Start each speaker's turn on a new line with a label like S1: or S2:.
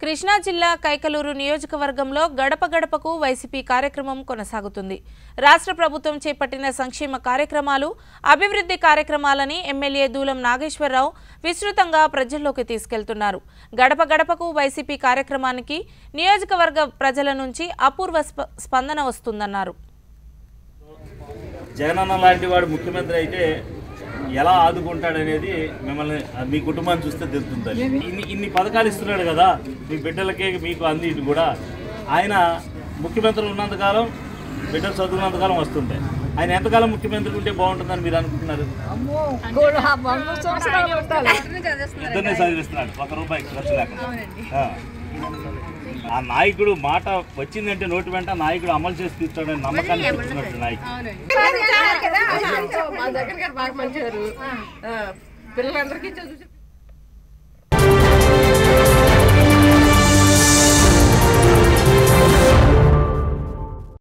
S1: కృష్ణా జిల్లా కైకలూరు నియోజకవర్గంలో గడప గడపకు వైసీపీ కార్యక్రమం కొనసాగుతుంది రాష్ట్ర ప్రభుత్వం చేపట్టిన సంక్షేమ కార్యక్రమాలు అభివృద్ధి కార్యక్రమాలని ఎమ్మెల్యే దూలం నాగేశ్వరరావు విస్తృతంగా ప్రజల్లోకి తీసుకెళ్తున్నారు గడప గడపకు వైసీపీ కార్యక్రమానికి నియోజకవర్గ ప్రజల నుంచి అపూర్వ స్ప- స్పందన వస్తుందన్నారు
S2: జగనన్న లాంటి వాడు ముఖ్యమంత్రి అయితే ఎలా ఆదుకుంటాడనేది మిమ్మల్ని మీ కుటుంబాన్ని చూస్తే తెలుస్తుంది ఇన్ని ఇన్ని పథకాలు ఇస్తున్నాడు కదా మీ బిడ్డలకే మీకు అన్నిటి కూడా ఆయన ముఖ్యమంత్రి ఉన్నంతకాలం బిడ్డలు చదువున్నంతకాలం వస్తుంటాయి ఆయన ఎంతకాలం ముఖ్యమంత్రి ఉంటే బాగుంటుందని మీరు అనుకుంటున్నారు ఇద్దరినే చదివిస్తున్నాడు ఒక రూపాయి ఖర్చు లేకుండా ఆ. ఆ నాయకుడు మాట వచ్చిందంటే నోటి వెంట నాయకుడు అమలు చేసి తీర్చాడని నమ్మకాన్ని చూపిస్తున్నట్టు నాయకుడు
S3: మా దగ్గర గారు బాగా మంచివారు పిల్లలందరికీ చదువు